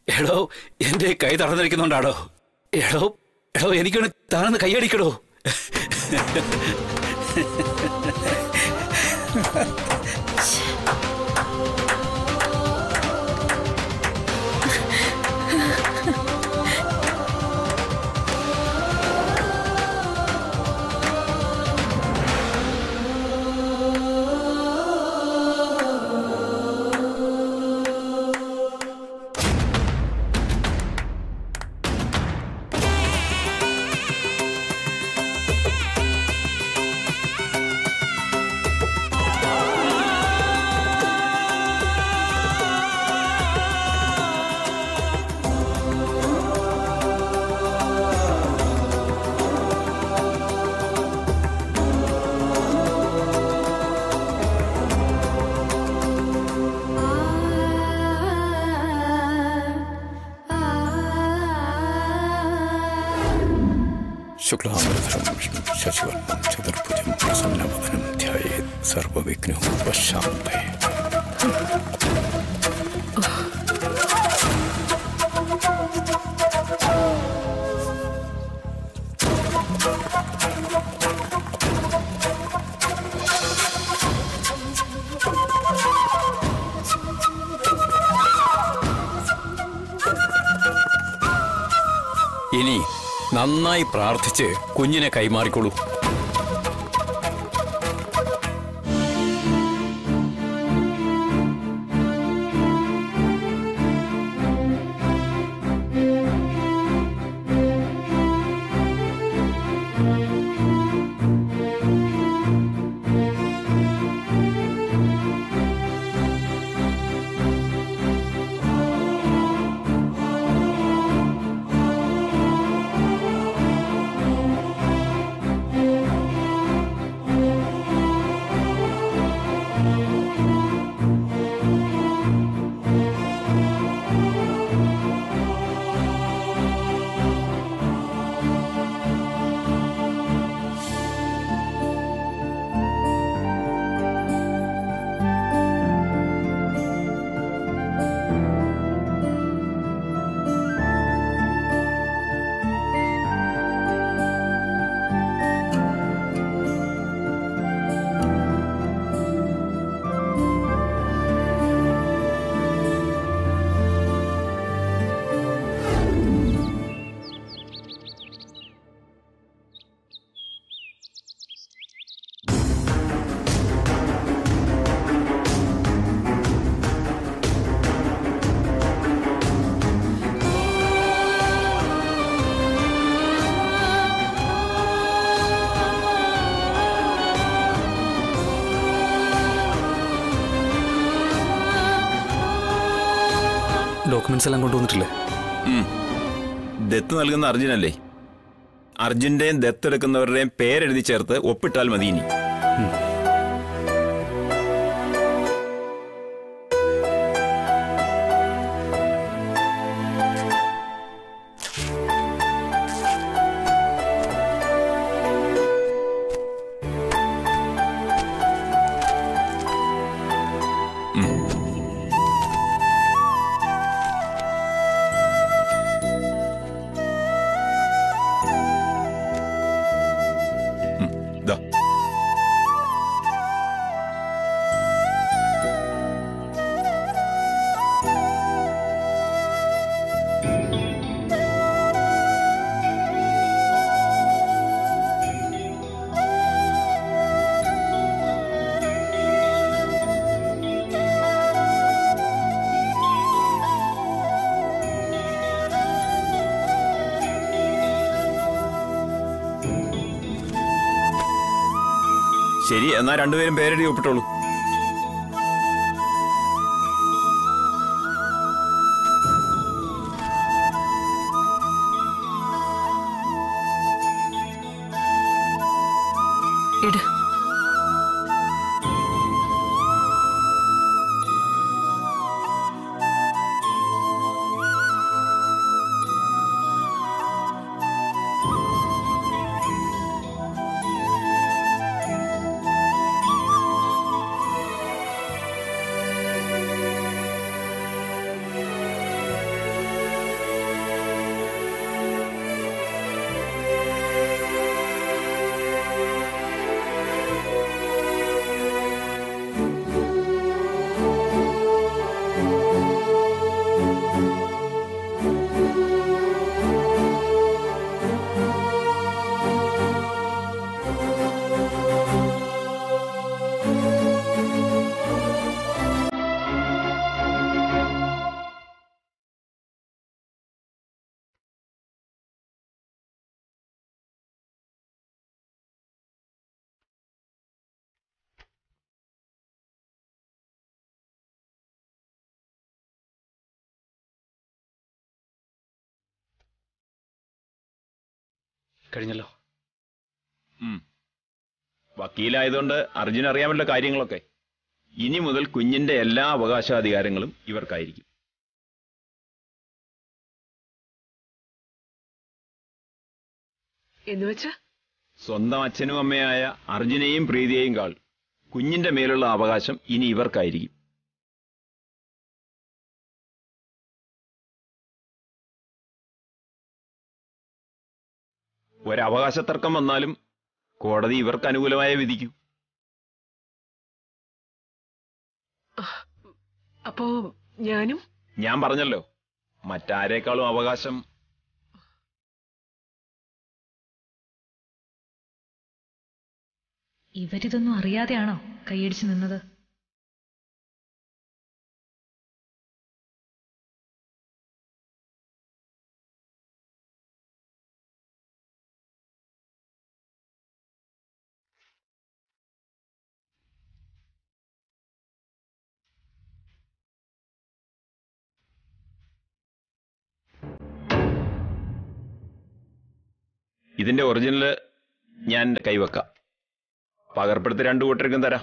എടോ എന്റെ കൈ തടഞ്ഞിരിക്കുന്നുണ്ടാടോ എടോ എടോ എനിക്കൊന്ന് താനൊന്ന് കൈയടിക്കടോ ശുക്ലാമൃതം വിഷ്ണു ശശിവർണം ചതുർഭുജം പ്രസന്നവദനം ധ്യായേത് സർവവിഘ്നോപശാന്തേ ഇനി നന്നായി പ്രാർത്ഥിച്ച് കുഞ്ഞിനെ കൈമാറിക്കൊള്ളൂ ഡോക്യുമെന്റ്സ് എല്ലാം കൊണ്ടുവന്നിട്ടില്ലേ ദത്ത് നൽകുന്ന അർജുനല്ലേ അർജുന്റെയും ദത്തെടുക്കുന്നവരുടെയും പേരെഴുതി ചേർത്ത് ഒപ്പിട്ടാൽ മതി ഇനി ദാ ശരി എന്നാ രണ്ടുപേരും പേരെഴുതി ഒപ്പിട്ടോളൂ ഇട് കഴിഞ്ഞല്ലോ ഉം. വക്കീലായതുകൊണ്ട് അർജുൻ അറിയാമല്ലോ കാര്യങ്ങളൊക്കെ ഇനി മുതൽ കുഞ്ഞിന്റെ എല്ലാ അവകാശാധികാരങ്ങളും ഇവർക്കായിരിക്കും എന്നുവെച്ചാ സ്വന്തം അച്ഛനും അമ്മയായ അർജുനെയും പ്രീതിയെയും കാൾ കുഞ്ഞിന്റെ മേലുള്ള അവകാശം ഇനി ഇവർക്കായിരിക്കും ഒരവകാശ തർക്കം വന്നാലും കോടതി ഇവർക്ക് അനുകൂലമായ വിധിക്കും അപ്പോ ഞാനും ഞാൻ പറഞ്ഞല്ലോ മറ്റാരേക്കാളും അവകാശം ഇവരിതൊന്നും അറിയാതെയാണോ കൈയടിച്ചു നിന്നത് ഇതിന്റെ ഒറിജിനല് ഞാൻ കൈവെക്കാം പകർപ്പെടുത്ത് രണ്ടു കൂട്ടർക്കും തരാം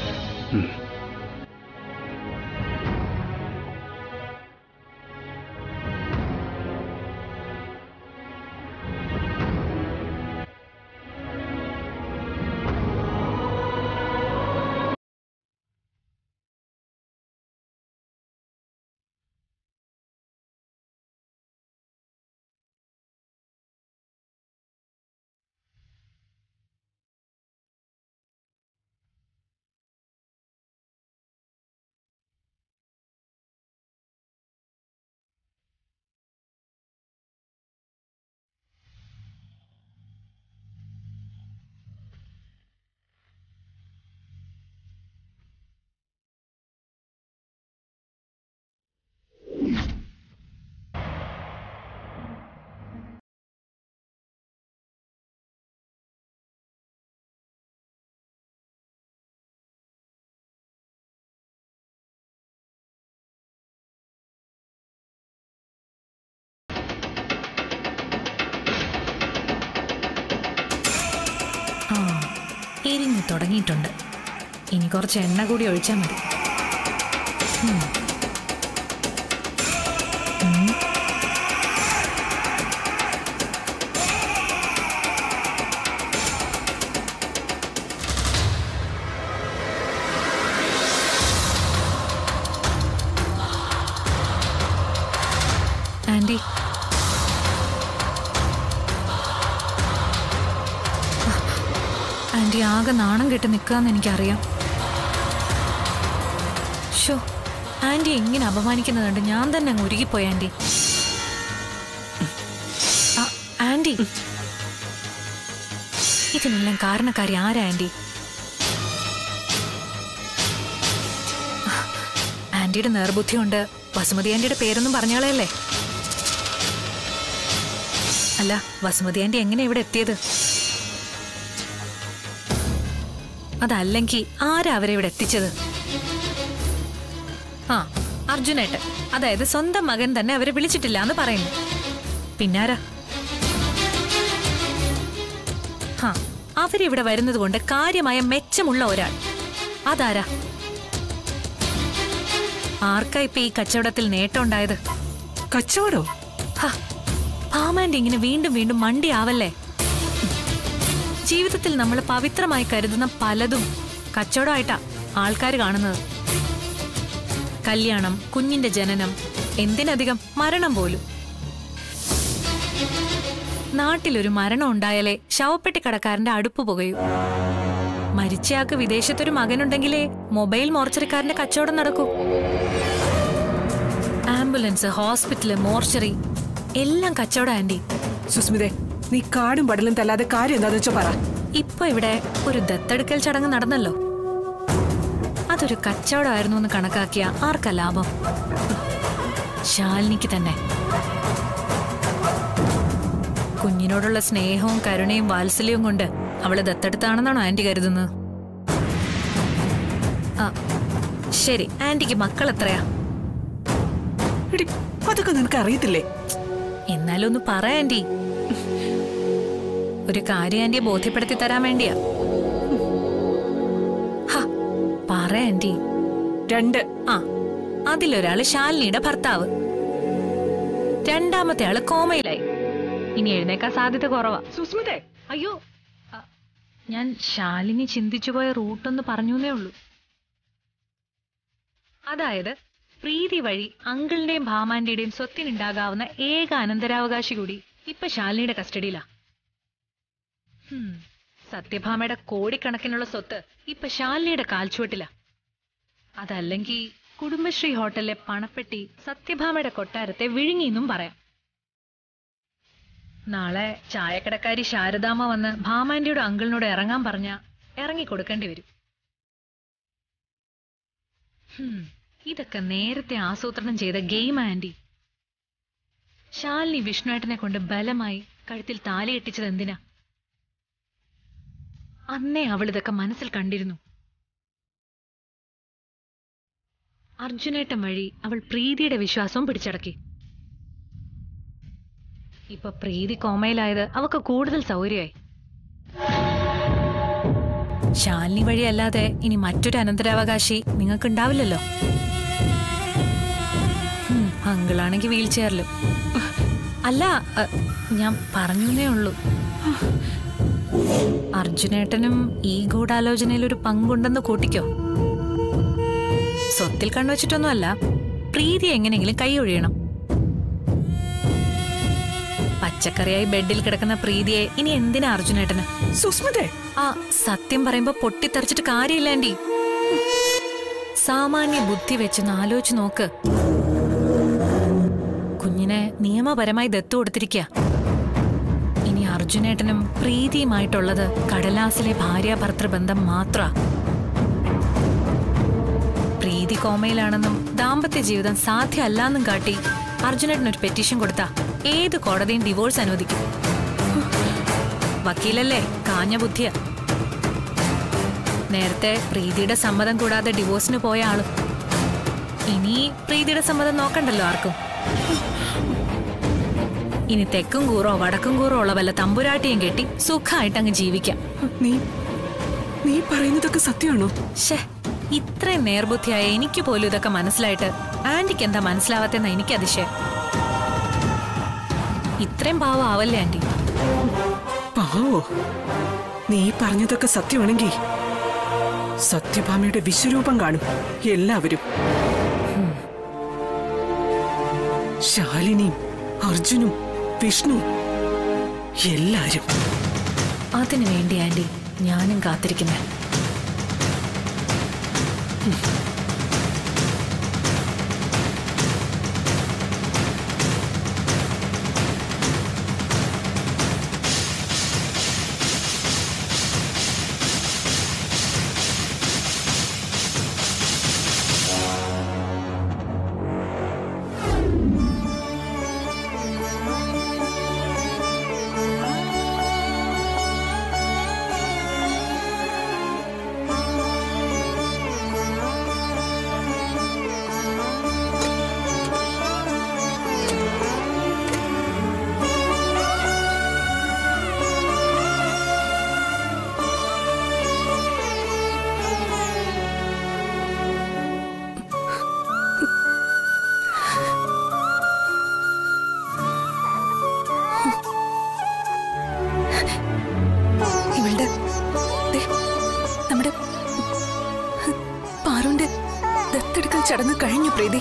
ആ എരിഞ്ഞു തുടങ്ങിയിട്ടുണ്ട് ഇനി കുറച്ച് എണ്ണ കൂടി ഒഴിച്ചാൽ മതി ഉം. ഉം. ആൻറ്റി ആൻറ്റി ആകെ നാണം കെട്ട് നിൽക്കാന്ന് എനിക്കറിയാം ഷോ ആൻറ്റി എങ്ങനെ അപമാനിക്കുന്നത് കണ്ട് ഞാൻ തന്നെ അങ്ങ് ഉരുകിപ്പോയി ആൻറ്റി ആ, ആൻറ്റി ഇതിനെല്ലാം കാരണക്കാരി ആരാ ആൻറ്റി ആൻറ്റിയുടെ നേർബുദ്ധി കൊണ്ട് വസുമതി ആൻറ്റിയുടെ പേരൊന്നും പറഞ്ഞാളല്ലേ അല്ല വസുമതി ആൻറ്റി എങ്ങനെ ഇവിടെ എത്തിയത് അതല്ലെങ്കിൽ ആരാ അവരെ ഇവിടെ എത്തിച്ചത് ആ അർജുനേട്ടൻ അതായത് സ്വന്തം മകൻ തന്നെ അവരെ വിളിച്ചിട്ടില്ല എന്ന് പറയുന്നു പിന്നാരാ ഹാ അവരിവിടെ വരുന്നത് കൊണ്ട് കാര്യമായ മെച്ചമുള്ള ഒരാൾ അതാരാ ആർക്കാ ഇപ്പൊ ഈ കച്ചവടത്തിൽ നേട്ടമുണ്ടായത് കച്ചവടോ ഹാ, ഭാമാന്റെ ഇങ്ങനെ വീണ്ടും വീണ്ടും മണ്ടിയാവല്ലേ ജീവിതത്തിൽ നമ്മൾ പവിത്രമായി കരുതുന്ന പലതും കച്ചവടമായിട്ടാ ആൾക്കാർ കാണുന്നത് കല്യാണം കുഞ്ഞിന്റെ ജനനം എന്തിനധികം മരണം പോലും നാട്ടിലൊരു മരണം ഉണ്ടായാലേ ശവപ്പെട്ടിക്കടക്കാരന്റെ അടുപ്പ് പുകയൂ മരിച്ചയാൾക്ക് വിദേശത്തൊരു മകനുണ്ടെങ്കിലേ മൊബൈൽ മോർച്ചറിക്കാരന്റെ കച്ചവടം നടക്കൂ ആംബുലൻസ് ഹോസ്പിറ്റല് മോർച്ചറി എല്ലാം കച്ചവടം ആന്റി സുസ്മിതേ നീ കാടും പടലും തല്ലാതെ കാര്യം എന്താന്ന് വെച്ചോ പറ ഇപ്പൊ ഇവിടെ ഒരു ദത്തെടുക്കൽ ചടങ്ങ് നടന്നല്ലോ അതൊരു കച്ചവടമായിരുന്നു എന്ന് കണക്കാക്കിയ ആർക്കാ ലാഭം ശാലിനിക്ക് തന്നെ കുഞ്ഞിനോടുള്ള സ്നേഹവും കരുണയും വാത്സല്യവും കൊണ്ട് അവള് ദത്തെടുത്താണെന്നാണോ ആന്റി കരുതുന്നത് ആ ശരി ആന്റിക്ക് മക്കൾ എത്രയാ എടി അതൊക്കെ നിനക്ക് അറിയത്തില്ലേ എന്നാലും ഒന്ന് പറ ആന്റി ഒരു കാര്യം ആന്റിയെ ബോധ്യപ്പെടുത്തി തരാൻ വേണ്ടിയാ ഹ, പറ ആന്റി രണ്ട് ആ അതിലൊരാള് ശാലിനിയുടെ ഭർത്താവ് രണ്ടാമത്തെ ആള് കോമയിലായി ഇനി എഴുന്നേക്കാൻ സാധ്യത കുറവാ സുസ്മിതേ അയ്യോ അ, ഞാൻ ശാലിനി ചിന്തിച്ചു പോയ റൂട്ടൊന്ന് പറഞ്ഞേ ഉള്ളൂ അതായത് പ്രീതി വഴി അങ്കിളിന്റെയും ഭാമാന്റെയും സ്വത്തിനുണ്ടാകാവുന്ന ഏക അനന്തരാവകാശി കൂടി ഇപ്പൊ ശാലിനിയുടെ കസ്റ്റഡിയിലാ ഹും, സത്യഭാമയുടെ കോടിക്കണക്കിനുള്ള സ്വത്ത് ഇപ്പൊ ശാലിനിയുടെ കാൽച്ചുവട്ടിലാ അതല്ലെങ്കിൽ കുടുംബശ്രീ ഹോട്ടലിലെ പണപ്പെട്ടി സത്യഭാമയുടെ കൊട്ടാരത്തെ വിഴുങ്ങിയെന്നും പറയാം നാളെ ചായക്കടക്കാരി ശാരദാമ്മ വന്ന് ഭാമാന്റിയുടെ അങ്കിളിനോട് ഇറങ്ങാൻ പറഞ്ഞ ഇറങ്ങി കൊടുക്കേണ്ടി വരും ഹും, ഇതൊക്കെ നേരത്തെ ആസൂത്രണം ചെയ്ത ഗെയിം ആന്റി ശാലിനി വിഷ്ണുവേട്ടനെ കൊണ്ട് ബലമായി കഴുത്തിൽ താലി കെട്ടിച്ചത് എന്തിനാ അന്നേ അവൾ ഇതൊക്കെ മനസ്സിൽ കണ്ടിരുന്നു അർജുനേട്ടൻ വഴി അവൾ പ്രീതിയുടെ വിശ്വാസവും പിടിച്ചടക്കി ഇപ്പൊ പ്രീതി കോമയിലായത് അവക്ക് കൂടുതൽ സൗകര്യമായി ശാലിനി വഴി അല്ലാതെ ഇനി മറ്റൊരു അനന്തരാവകാശി നിങ്ങൾക്ക് ഉണ്ടാവില്ലല്ലോ അങ്കിളാണെങ്കിൽ വീൽ ചെയറിലും അല്ല അ, ഞാൻ പറഞ്ഞേ ഉള്ളൂ അർജുനേട്ടനും ഈ ഗൂഢാലോചനയിൽ ഒരു പങ്കുണ്ടെന്ന് കൂട്ടിക്കോ സ്വത്തിൽ കണ്ണുവച്ചിട്ടൊന്നുമല്ല പ്രീതി എങ്ങനെയെങ്കിലും കൈ ഒഴിയണം പച്ചക്കറിയായി ബെഡിൽ കിടക്കുന്ന പ്രീതിയെ ഇനി എന്തിനാ അർജുനേട്ടന് സുസ്മിതേ ആ സത്യം പറയുമ്പോ പൊട്ടിത്തെറിച്ചിട്ട് കാര്യമില്ലാണ്ടി സാമാന്യ ബുദ്ധി വെച്ചൊന്ന് ആലോചിച്ച് നോക്ക് കുഞ്ഞിനെ നിയമപരമായി ദത്തു കൊടുത്തിരിക്കുക ഇനി അർജുനേട്ടനും പ്രീതിയുമായിട്ടുള്ളത് കടലാസിലെ ഭാര്യ ഭർത്തൃബന്ധം മാത്ര പ്രീതി കോമയിലാണെന്നും ദാമ്പത്യ ജീവിതം സാധ്യമല്ലാന്നും കാട്ടി അർജുനേട്ടൻ ഒരു പെറ്റീഷൻ കൊടുത്ത ഏത് കോടതിയും ഡിവോഴ്സ് അനുവദിക്കും വക്കീലല്ലേ കാഞ്ഞ ബുദ്ധിയ നേരത്തെ പ്രീതിയുടെ സമ്മതം കൂടാതെ ഡിവോഴ്സിന് പോയ ആള് ഇനി പ്രീതിയുടെ സമ്മതം നോക്കണ്ടല്ലോ ആർക്കും ഇനി തെക്കും കൂറോ വടക്കും കൂറോ ഉള്ള വല്ല തമ്പുരാട്ടിയും കെട്ടി സുഖമായിട്ട് അങ്ങ് ജീവിക്കാം നീ നീ പറയുന്നതൊക്കെ സത്യമാണോ ഷേ ഇത്രയും നേർബുദ്ധിയായ എനിക്ക് പോലും ഇതൊക്കെ മനസ്സിലായിട്ട് ആന്റിക്ക് എന്താ മനസ്സിലാവാത്തെന്ന എനിക്ക് അതിശയം ഇത്രയും പാവം ആവല്ലേ ആന്റി പാവോ നീ പറഞ്ഞതൊക്കെ സത്യമാണെങ്കിൽ സത്യഭാമയുടെ വിശ്വരൂപം കാണും എല്ലാവരും ശാലിനിയും അർജുനും വിഷ്ണു എല്ലാരും അതിനു വേണ്ടി ആന്റി ഞാനും കാത്തിരിക്കുന്നേ ഇവളുടെ ദേ, നമ്മുടെ പാറുന്റെ ദത്തെടുക്കൽ ചടങ്ങ് കഴിഞ്ഞു പ്രീതി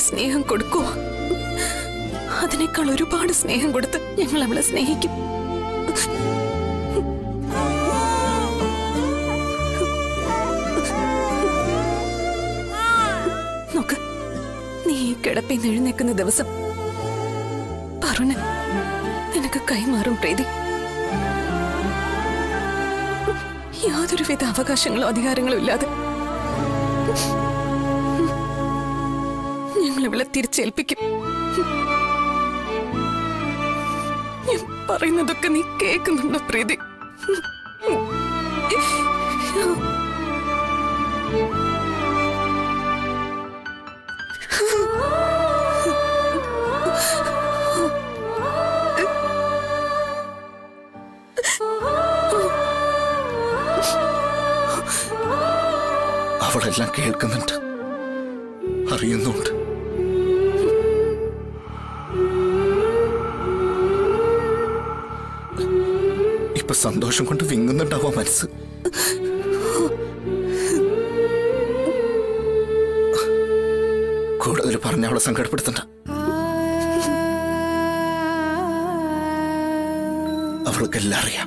സ്നേഹം കൊടുക്കുവോ അതിനേക്കാൾ ഒരുപാട് സ്നേഹം കൊടുത്ത് ഞങ്ങൾ അവളെ സ്നേഹിക്കും നോക്ക് നീ ഈ കിടപ്പിൽ നിന്ന് എഴുന്നേക്കുന്ന ദിവസം പറഞ്ഞ നിനക്ക് കൈമാറും പ്രീതി യാതൊരുവിധ അവകാശങ്ങളോ അധികാരങ്ങളോ ഇല്ലാതെ ഞങ്ങൾ ഇവളെ തിരിച്ചേൽപ്പിക്കും ഞാൻ പറയുന്നതൊക്കെ നീ കേൾക്കുന്നുണ്ടോ പ്രീതി അവളെല്ലാം കേൾക്കുന്നുണ്ട് അറിയുന്നുണ്ട് ഇപ്പൊ സന്തോഷം കൊണ്ട് വിങ്ങുന്നുണ്ടാവാ മനസ്സ് കൂടുതൽ പറഞ്ഞ അവളെ സങ്കടപ്പെടുത്തണ്ട അവൾക്കെല്ലാം അറിയാം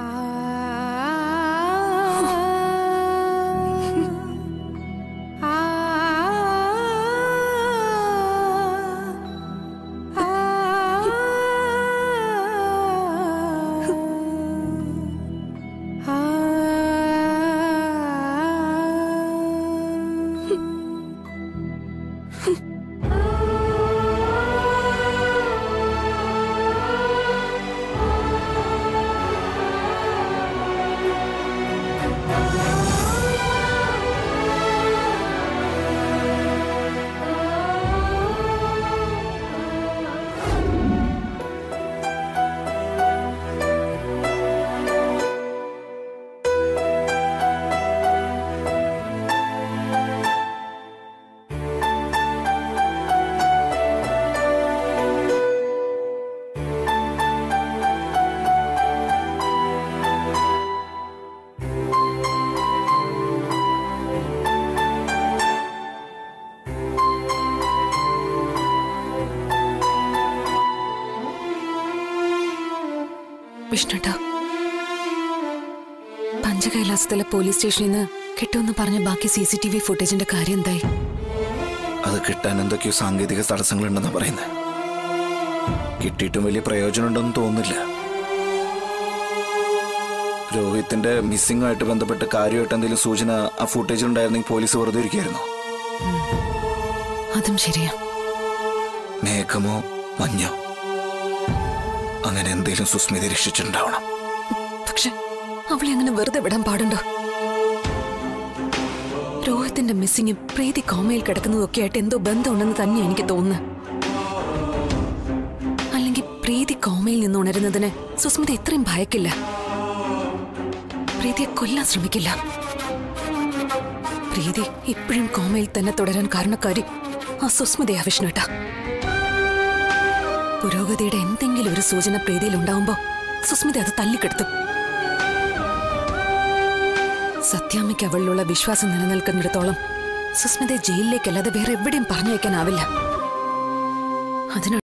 വിഷ്ണുട്ടാ പഞ്ചകൈലാസത്തിലെ പോലീസ് സ്റ്റേഷനിൽ നിന്ന് കിട്ടുമെന്ന് പറഞ്ഞ ബാക്കി സി സി ടി വി ഫുട്ടേജിന്റെ കാര്യം എന്തായി അത് കിട്ടാൻ എന്തൊക്കെയോ സാങ്കേതിക തടസ്സങ്ങളുണ്ടെന്നാ പറയുന്നത് കിട്ടിയിട്ടും വലിയ പ്രയോജനമുണ്ടെന്ന് തോന്നുന്നില്ല രോഹിത്തിന്റെ മിസ്സിംഗ് ആയിട്ട് ബന്ധപ്പെട്ട് കാര്യമായിട്ട് എന്തെങ്കിലും സൂചന ആ ഫുട്ടേജിൽ ഉണ്ടായിരുന്നെങ്കിൽ പോലീസ് വെറുതെ ഇരിക്കായിരുന്നു അതും ശരിയാ മേഘമോ മഞ്ഞോ അങ്ങനെ എന്തെങ്കിലും സുസ്മിത രക്ഷിച്ചിട്ടുണ്ടാവണം പക്ഷെ അവളെ അങ്ങനെ വെറുതെ വിടാൻ പാടുണ്ടോ രോഹിത്തിന്റെ മിസ്സിങ്ങും പ്രീതി കോമയിൽ കിടക്കുന്നതും ഒക്കെ ആയിട്ട് എന്തോ ബന്ധമുണ്ടെന്ന് തന്നെ എനിക്ക് തോന്നുന്നത് അല്ലെങ്കിൽ പ്രീതി കോമയിൽ നിന്ന് ഉണരുന്നതിന് സുസ്മിത ഇത്രയും ഭയക്കില്ല പ്രീതിയെ കൊല്ലാൻ ശ്രമിക്കില്ല പ്രീതി ഇപ്പോഴും കോമയിൽ തന്നെ തുടരാൻ കാരണക്കാരി ആ സുസ്മിതയാ വിഷ്ണുട്ട പുരോഗതിയുടെ എന്തെങ്കിലും ഒരു സൂചന പ്രീതിയിൽ ഉണ്ടാവുമ്പോ സുസ്മിത അത് തല്ലിക്കെടുത്തും സത്യാമ്മയ്ക്ക് അവളിലുള്ള വിശ്വാസം നിലനിൽക്കുന്നിടത്തോളം സുസ്മിതയെ ജയിലിലേക്കല്ലാതെ വേറെ എവിടെയും പറഞ്ഞയക്കാനാവില്ല അതിനാണ്